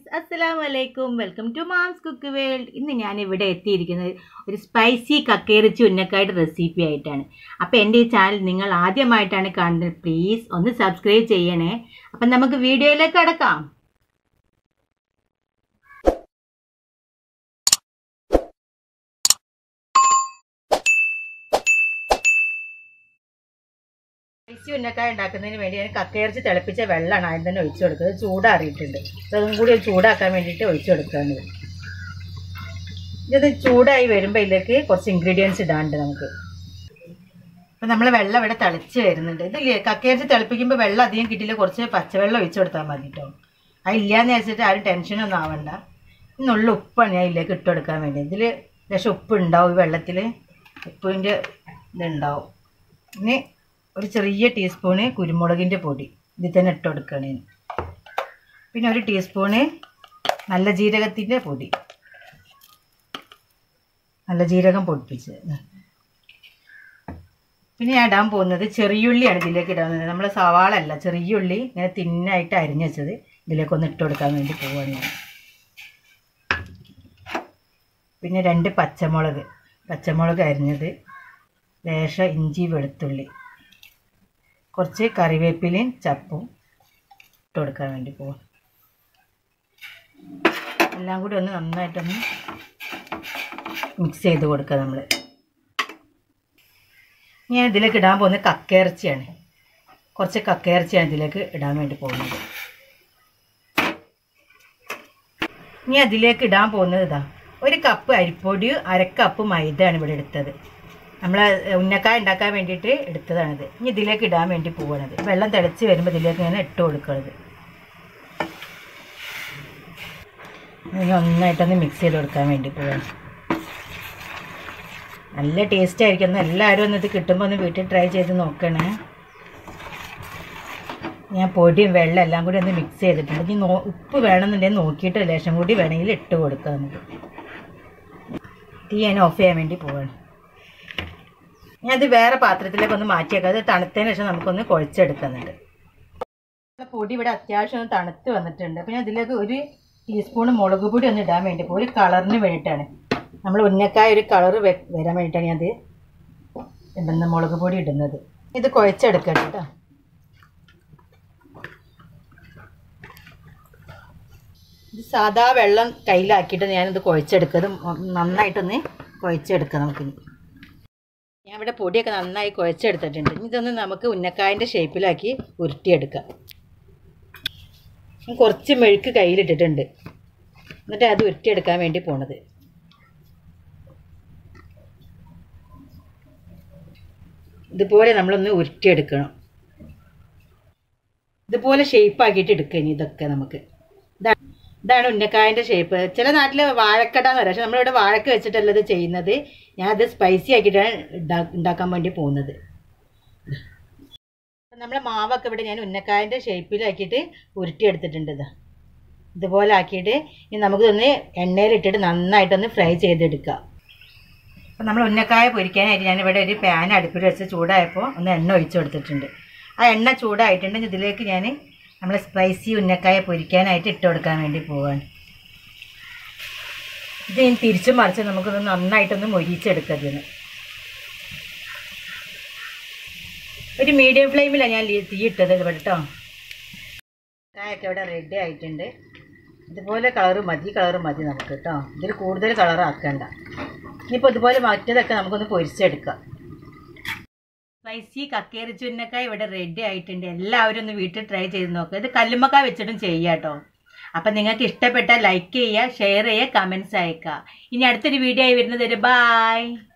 friends അസ്സലാമു അലൈക്കും welcome to mom's cook world ഇന്ന് ഞാൻ ഇവിടെ എത്തിയിരിക്കുന്നത് ഒരു സ്പൈസി കക്കേറിച്ചി ഉന്നക്കായിട്ട് റെസിപ്പി ആയിട്ടാണ് അപ്പോൾ എൻ്റെ ഈ ചാനൽ നിങ്ങൾ ആദ്യമായിട്ടാണ് കാണുന്നത് പ്ലീസ് ഒന്ന് സബ്സ്ക്രൈബ് ചെയ്യണേ അപ്പം നമുക്ക് വീഡിയോയിലേക്ക് അടക്കാം സ്പൈസി ഉന്നക്കായ ഉണ്ടാക്കുന്നതിന് വേണ്ടി ഞാൻ കക്കയിറച്ചി തിളപ്പിച്ച വെള്ളമാണ് ആദ്യം തന്നെ ഒഴിച്ചു കൊടുക്കുന്നത് ചൂടാറിയിട്ടുണ്ട് അപ്പോൾ അതും കൂടി ചൂടാക്കാൻ വേണ്ടിയിട്ട് ഒഴിച്ചു കൊടുക്കുകയാണ് ഇത് ചൂടായി വരുമ്പോൾ ഇതിലേക്ക് കുറച്ച് ഇൻഗ്രീഡിയൻസ് ഇടാണ്ട് നമുക്ക് അപ്പം നമ്മൾ വെള്ളം ഇവിടെ തിളച്ച് വരുന്നുണ്ട് ഇത് കക്കയിറച്ചി തിളപ്പിക്കുമ്പോൾ വെള്ളം അധികം കിട്ടിയില്ല കുറച്ച് പച്ചവെള്ളം ഒഴിച്ചു കൊടുത്താൽ മതി കേട്ടോ അതില്ലാന്ന് വെച്ചിട്ട് ആരും ടെൻഷനൊന്നും ആവണ്ട ഇന്നുള്ള ഉപ്പാണ് ഞാൻ ഇതിലേക്ക് ഇട്ട് കൊടുക്കാൻ വേണ്ടി ഇതിൽ ലേശം ഉപ്പ് ഉണ്ടാവും ഈ വെള്ളത്തിൽ ഉപ്പിൻ്റെ ഇതുണ്ടാവും ഇനി ഒരു ചെറിയ ടീസ്പൂണ് കുരുമുളകിൻ്റെ പൊടി ഇതിൽ തന്നെ ഇട്ട് കൊടുക്കണേ പിന്നെ ഒരു ടീസ്പൂണ് നല്ല ജീരകത്തിൻ്റെ പൊടി നല്ല ജീരകം പൊടിപ്പിച്ചത് പിന്നെ ഞാൻ ഇടാൻ പോകുന്നത് ചെറിയുള്ളിയാണ് ഇതിലേക്ക് ഇടാൻ നമ്മൾ സവാള അല്ല ചെറിയുള്ളി ഇങ്ങനെ തിന്നായിട്ട് അരിഞ്ഞു വെച്ചത് ഇതിലേക്കൊന്ന് ഇട്ട് കൊടുക്കാൻ വേണ്ടി പോവാണ് ഞാൻ പിന്നെ രണ്ട് പച്ചമുളക് പച്ചമുളക് അരിഞ്ഞത് ലേശ ഇഞ്ചി വെളുത്തുള്ളി കുറച്ച് കറിവേപ്പിലയും ചപ്പും ഇട്ട് കൊടുക്കാൻ വേണ്ടി പോവാം എല്ലാം കൂടി ഒന്ന് നന്നായിട്ടൊന്ന് മിക്സ് ചെയ്ത് കൊടുക്കുക നമ്മൾ ഞാൻ ഇതിലേക്ക് ഇടാൻ പോകുന്നത് കക്കയിറച്ചിയാണ് കുറച്ച് കക്കയിറച്ചിയാണ് ഇതിലേക്ക് ഇടാൻ വേണ്ടി പോകുന്നത് ഇനി അതിലേക്ക് ഇടാൻ പോകുന്നത് ഇതാ ഒരു കപ്പ് അരിപ്പൊടി അരക്കപ്പ് മൈദയാണ് ഇവിടെ എടുത്തത് നമ്മൾ ഉന്നക്കായ ഉണ്ടാക്കാൻ വേണ്ടിയിട്ട് എടുത്തതാണിത് ഇനി ഇതിലേക്ക് ഇടാൻ വേണ്ടി പോകണത് വെള്ളം തിളച്ച് വരുമ്പോൾ ഇതിലേക്ക് ഇങ്ങനെ ഇട്ട് കൊടുക്കണത് ഇനി ഒന്നായിട്ടൊന്ന് മിക്സ് ചെയ്ത് കൊടുക്കാൻ വേണ്ടി പോവാണ് നല്ല ടേസ്റ്റ് ആയിരിക്കും ഒന്ന് എല്ലാവരും ഒന്ന് ഇത് കിട്ടുമ്പോൾ ഒന്ന് വീട്ടിൽ ട്രൈ ചെയ്ത് നോക്കണേ ഞാൻ പൊടിയും വെള്ളം എല്ലാം കൂടി ഒന്ന് മിക്സ് ചെയ്തിട്ടുണ്ട് ഇനി നോ ഉപ്പ് വേണമെന്നുണ്ടെങ്കിൽ നോക്കിയിട്ട് ലേശം കൂടി വേണമെങ്കിൽ ഇട്ട് കൊടുക്കാം നമുക്ക് തീ ഞാൻ ഓഫ് ചെയ്യാൻ വേണ്ടി പോവാണ് ഞാനത് വേറെ പാത്രത്തിലേക്ക് ഒന്ന് മാറ്റിയേക്കാം അത് തണുത്തതിന് ശേഷം നമുക്കൊന്ന് കുഴച്ചെടുക്കുന്നുണ്ട് പൊടി ഇവിടെ അത്യാവശ്യം ഒന്ന് തണുത്ത് വന്നിട്ടുണ്ട് അപ്പോൾ ഞാൻ ഇതിലേക്ക് ഒരു ടീസ്പൂൺ മുളക് പൊടി ഒന്ന് ഇടാൻ വേണ്ടി ഒരു കളറിന് വേണ്ടിയിട്ടാണ് നമ്മൾ ഉന്നക്കായ ഒരു കളർ വരാൻ വേണ്ടിയിട്ടാണ് ഞാനത് ഇടുന്ന മുളക് പൊടി ഇടുന്നത് ഇത് കുഴച്ചെടുക്കട്ടെ കേട്ടോ ഇത് സാധാ വെള്ളം കയ്യിലാക്കിയിട്ട് ഞാനിത് കുഴച്ചെടുക്കുന്നത് നന്നായിട്ടൊന്ന് കുഴച്ചെടുക്കാം നമുക്കിനി ഞാൻ ഇവിടെ പൊടിയൊക്കെ നന്നായി കുഴച്ചെടുത്തിട്ടുണ്ട് ഇനി ഇതൊന്ന് നമുക്ക് ഉന്നക്കായൻ്റെ ഷേപ്പിലാക്കി ഉരുട്ടിയെടുക്കാം കുറച്ച് മെഴുക്ക് കയ്യിലിട്ടിട്ടുണ്ട് എന്നിട്ട് അത് ഉരുട്ടിയെടുക്കാൻ വേണ്ടി പോണത് ഇതുപോലെ നമ്മളൊന്ന് ഉരുട്ടിയെടുക്കണം ഇതുപോലെ ഷേപ്പാക്കിയിട്ട് എടുക്കുക ഇനി ഇതൊക്കെ നമുക്ക് ഇതാണ് ഇതാണ് ഉന്നക്കായൻ്റെ ഷേപ്പ് ചില നാട്ടിൽ വാഴക്കട എന്ന് പറയാം പക്ഷെ നമ്മളിവിടെ വാഴക്ക വെച്ചിട്ടല്ല ഇത് ചെയ്യുന്നത് ഞാൻ അത് സ്പൈസി ആക്കിയിട്ടാണ് ഉണ്ടാക്കാൻ വേണ്ടി പോകുന്നത് നമ്മളെ മാവൊക്കെ ഇവിടെ ഞാൻ ഉന്നക്കായൻ്റെ ഷേപ്പിലാക്കിയിട്ട് ഉരുട്ടിയെടുത്തിട്ടുണ്ട് ഇതാ ഇതുപോലെ ആക്കിയിട്ട് ഇനി നമുക്കിതൊന്ന് എണ്ണയിലിട്ടിട്ട് നന്നായിട്ടൊന്ന് ഫ്രൈ ചെയ്തെടുക്കാം അപ്പം നമ്മൾ ഉന്നക്കായ പൊരിക്കാനായിട്ട് ഞാനിവിടെ ഒരു പാൻ അടുപ്പിൽ വെച്ച് ചൂടായപ്പോൾ ഒന്ന് എണ്ണ ഒഴിച്ചു കൊടുത്തിട്ടുണ്ട് ആ എണ്ണ ചൂടായിട്ടുണ്ടെങ്കിൽ ഇതിലേക്ക് ഞാൻ നമ്മൾ സ്പൈസി ഉന്നക്കായ പൊരിക്കാനായിട്ട് ഇട്ട് കൊടുക്കാൻ വേണ്ടി പോവാണ് ഇത് ഇനി തിരിച്ചു മറിച്ച് നമുക്കൊന്ന് നന്നായിട്ടൊന്ന് മൊരിച്ചെടുക്കാം ഇതിന് ഒരു മീഡിയം ഫ്ലെയിമിലാണ് ഞാൻ തീ ഇട്ടത് ഇവിടെ കേട്ടോ കായൊക്കെ ഇവിടെ റെഡി ആയിട്ടുണ്ട് ഇതുപോലെ കളറ് മതി കളറ് മതി നമുക്ക് കേട്ടോ ഇതിൽ കൂടുതൽ കളർ ആക്കണ്ട ഇനിയിപ്പോൾ ഇതുപോലെ മറ്റതൊക്കെ നമുക്കൊന്ന് പൊരിച്ചെടുക്കാം സ്പൈസി കക്കേറി ചുന്നക്കായ ഇവിടെ റെഡി ആയിട്ടുണ്ട് എല്ലാവരും ഒന്ന് വീട്ടിൽ ട്രൈ ചെയ്ത് നോക്കുക ഇത് കല്ലുമ്മക്കായ വെച്ചിട്ടും ചെയ്യാം കേട്ടോ അപ്പം നിങ്ങൾക്ക് ഇഷ്ടപ്പെട്ടാൽ ലൈക്ക് ചെയ്യുക ഷെയർ ചെയ്യുക കമൻസ് അയക്കുക ഇനി അടുത്തൊരു വീഡിയോ ആയി വരുന്നത് ഒരു ബായ്